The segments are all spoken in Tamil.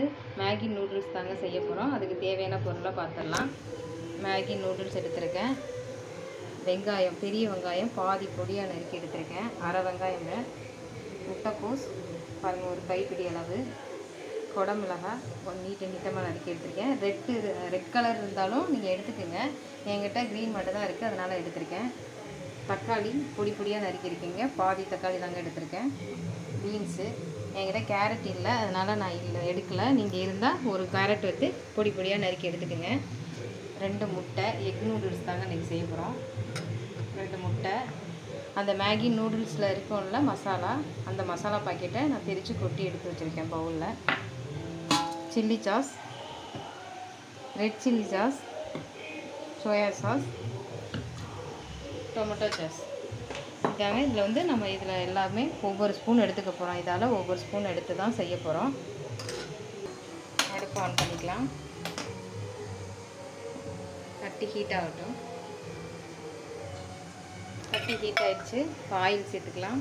வந்து மேகி நூடுல்ஸ் தாங்க செய்ய போகிறோம் அதுக்கு தேவையான பொருளை பார்த்துடலாம் மேகி நூடுல்ஸ் எடுத்திருக்கேன் வெங்காயம் பெரிய வெங்காயம் பாதி பொடியாக நறுக்கி எடுத்திருக்கேன் அரை வெங்காயம் முட்டைக்கோஸ் பாருங்கள் ஒரு கைப்பிடி அளவு குடமிளகாய் கொஞ்சம் நீட்ட நீட்டமாக நறுக்கி எடுத்திருக்கேன் ரெட்டு ரெட் கலர் இருந்தாலும் நீங்கள் எடுத்துக்கோங்க என்கிட்ட க்ரீன் மட்டும் தான் இருக்குது அதனால் எடுத்திருக்கேன் தக்காளி பொடி பொடியாக நறுக்கியிருக்கீங்க பாதி தக்காளி தாங்க எடுத்திருக்கேன் பீன்ஸு என்கிட்ட கேரட் இல்லை அதனால் நான் இல்லை எடுக்கலை நீங்கள் இருந்தால் ஒரு கேரட் எடுத்து பொடி பொடியாக நறுக்கி எடுத்துக்கோங்க ரெண்டு முட்டை எக் நூடுல்ஸ் தாங்க இன்றைக்கி செய்ய போகிறோம் ரெண்டு முட்டை அந்த மேகி நூடுல்ஸில் இருக்கும்ல மசாலா அந்த மசாலா பாக்கெட்டை நான் திரித்து கொட்டி எடுத்து வச்சுருக்கேன் பவுலில் chilli sauce red chilli sauce soya sauce tomato sauce இதாங்க இதில் வந்து நம்ம இதில் எல்லாமே ஒவ்வொரு ஸ்பூன் எடுத்துக்க போகிறோம் இதால் ஒவ்வொரு ஸ்பூன் எடுத்து தான் செய்ய போகிறோம் அடுப்பு ஆன் பண்ணிக்கலாம் கட்டி ஹீட் ஆகட்டும் கட்டி ஹீட் ஆயிடுச்சு இப்போ ஆயில் சேர்த்துக்கலாம்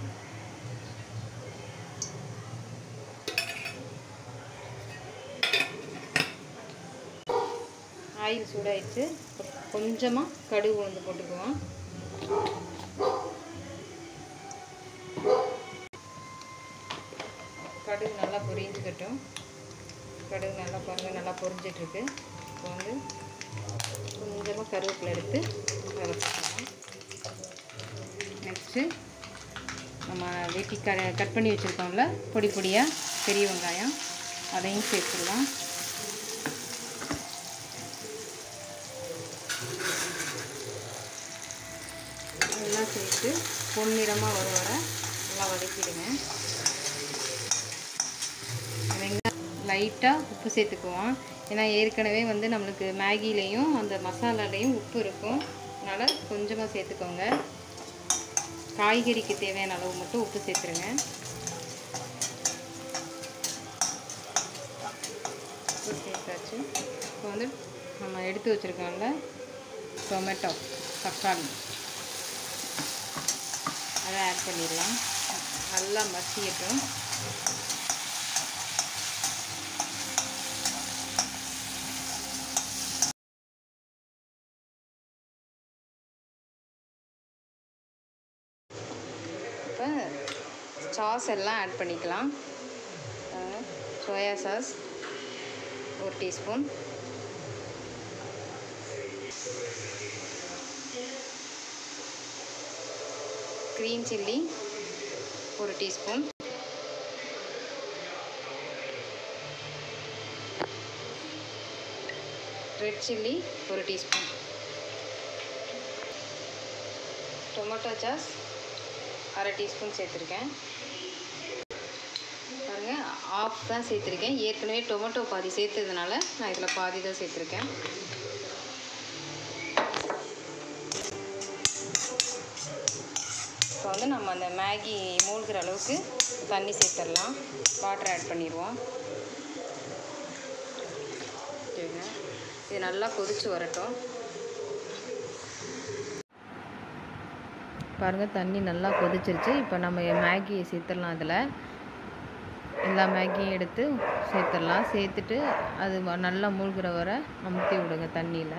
ஆயில் சூடாயிடுச்சு கொஞ்சமாக கடுகு உளுந்து போட்டுக்குவோம் கடுகு நல்லா பொரிஞ்சுக்கட்டும் கடுகு நல்லா பாருங்கள் நல்லா பொரிஞ்சிட்ருக்கு இப்போ வந்து கொஞ்சமாக கருவேப்பிலை எடுத்து வதக்கலாம் நெக்ஸ்ட்டு நம்ம வெட்டி க கட் பண்ணி வச்சுருக்கோம்ல பொடி பொடியாக பெரிய வெங்காயம் அதையும் சேர்த்துடலாம் எல்லாம் சேர்த்து பொன்னிறமாக வர வர நல்லா வதக்கிடுங்க வெங்காயம் லைட்டாக உப்பு சேர்த்துக்குவோம் ஏன்னா ஏற்கனவே வந்து நம்மளுக்கு மேகிலையும் அந்த மசாலாலையும் உப்பு இருக்கும் அதனால் கொஞ்சமாக சேர்த்துக்கோங்க காய்கறிக்கு தேவையான அளவு மட்டும் உப்பு சேர்த்துருங்க உப்பு சேர்த்தாச்சு இப்போ வந்து நம்ம எடுத்து வச்சுருக்கோம்ல டொமேட்டோ தக்காளி அதை ஆட் பண்ணிடலாம் நல்லா மசியட்டும் இப்போ சாஸ் எல்லாம் ஆட் பண்ணிக்கலாம் சோயா சாஸ் ஒரு டீஸ்பூன் க்ரீன் சில்லி ஒரு டீஸ்பூன் ரெட் சில்லி ஒரு டீஸ்பூன் டொமேட்டோ சாஸ் அரை டீஸ்பூன் சேர்த்துருக்கேன் பாருங்கள் ஆஃப் தான் சேர்த்துருக்கேன் ஏற்கனவே டொமேட்டோ பாதி சேர்த்ததுனால நான் இதில் பாதி தான் சேர்த்துருக்கேன் இப்போ வந்து நம்ம அந்த மேகி மூழ்கிற அளவுக்கு தண்ணி சேர்த்துடலாம் வாட்டர் ஆட் பண்ணிடுவோம் சரிங்க இது நல்லா கொதிச்சு வரட்டும் பாருங்கள் தண்ணி நல்லா கொதிச்சிருச்சு இப்போ நம்ம மேகியை சேர்த்துடலாம் அதில் எல்லா மேகியும் எடுத்து சேர்த்துடலாம் சேர்த்துட்டு அது வ- நல்லா மூழ்கிற வர அமுத்தி விடுங்க தண்ணியில்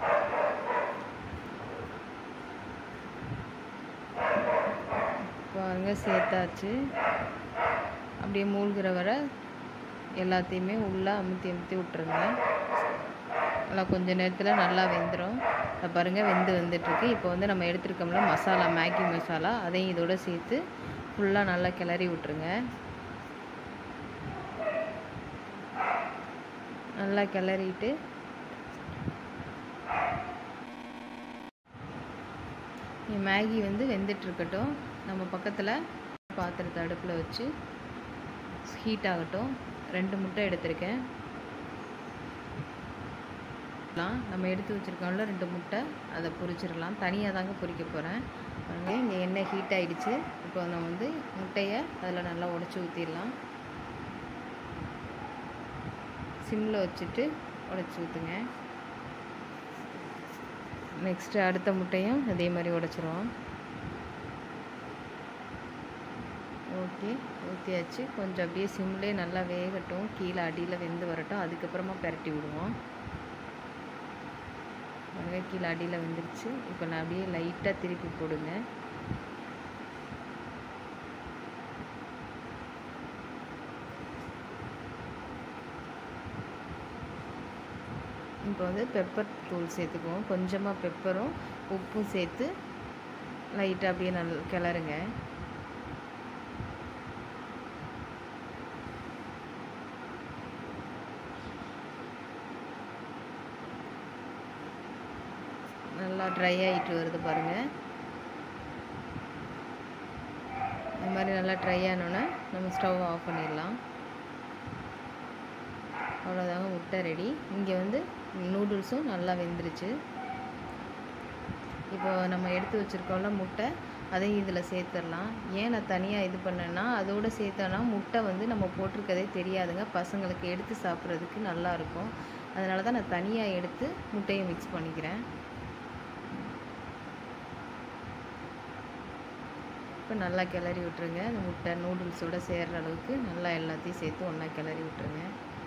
பாருங்க சேர்த்தாச்சு அப்படியே மூழ்கிற வர எல்லாத்தையுமே உள்ளே அமுத்தி அமுத்தி விட்டுருங்க நல்லா கொஞ்ச நேரத்தில் நல்லா வெந்துடும் அதை பாருங்கள் வெந்து வந்துட்டுருக்கு இப்போ வந்து நம்ம எடுத்துருக்கோம்ல மசாலா மேகி மசாலா அதையும் இதோட சேர்த்து ஃபுல்லாக நல்லா கிளறி விட்டுருங்க நல்லா கிளறிட்டு மேகி வந்து வெந்துட்டு இருக்கட்டும் நம்ம பக்கத்தில் பாத்திரத்தை அடுப்பில் வச்சு ஹீட் ஆகட்டும் ரெண்டு முட்டை எடுத்திருக்கேன் லாம் நம்ம எடுத்து வச்சுருக்கோம்ல ரெண்டு முட்டை அதை பொரிச்சிடலாம் தனியாக தாங்க பொரிக்க போகிறேன் பாருங்க இங்கே எண்ணெய் ஹீட் ஆயிடுச்சு இப்போ நம்ம வந்து முட்டையை அதில் நல்லா உடச்சி ஊற்றிடலாம் சிம்மில் வச்சுட்டு உடச்சி ஊற்றுங்க நெக்ஸ்ட்டு அடுத்த முட்டையும் அதே மாதிரி உடச்சிருவோம் ஓகே ஊற்றியாச்சு கொஞ்சம் அப்படியே சிம்லேயே நல்லா வேகட்டும் கீழே அடியில் வெந்து வரட்டும் அதுக்கப்புறமா பெரட்டி விடுவோம் பாருங்க கீழே அடியில் வெந்துருச்சு இப்போ நான் அப்படியே லைட்டாக திருப்பி போடுங்க இப்போ வந்து பெப்பர் தூள் சேர்த்துக்குவோம் கொஞ்சமாக பெப்பரும் உப்பும் சேர்த்து லைட்டாக அப்படியே நல் கிளறுங்க நல்லா ட்ரை ஆகிட்டு வருது பாருங்கள் இந்த மாதிரி நல்லா ட்ரை ஆனோன்னே நம்ம ஸ்டவ் ஆஃப் பண்ணிடலாம் அவ்வளோதாங்க முட்டை ரெடி இங்கே வந்து நூடுல்ஸும் நல்லா வெந்துருச்சு இப்போ நம்ம எடுத்து வச்சுருக்கோம்ல முட்டை அதையும் இதில் சேர்த்துடலாம் ஏன் நான் தனியாக இது பண்ணேன்னா அதோடு சேர்த்தோன்னா முட்டை வந்து நம்ம போட்டிருக்கதே தெரியாதுங்க பசங்களுக்கு எடுத்து சாப்பிட்றதுக்கு நல்லாயிருக்கும் அதனால தான் நான் தனியாக எடுத்து முட்டையை மிக்ஸ் பண்ணிக்கிறேன் இப்போ நல்லா கிளறி விட்டுருங்க அந்த முட்டை நூடுல்ஸோடு சேர்கிற அளவுக்கு நல்லா எல்லாத்தையும் சேர்த்து ஒன்றா கிளறி விட்டுருங்க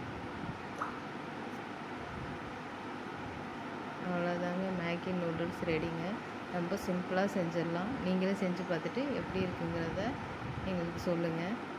அவ்வளோதாங்க மேகி நூடுல்ஸ் ரெடிங்க ரொம்ப சிம்பிளாக செஞ்சிடலாம் நீங்களே செஞ்சு பார்த்துட்டு எப்படி இருக்குங்கிறத எங்களுக்கு சொல்லுங்கள்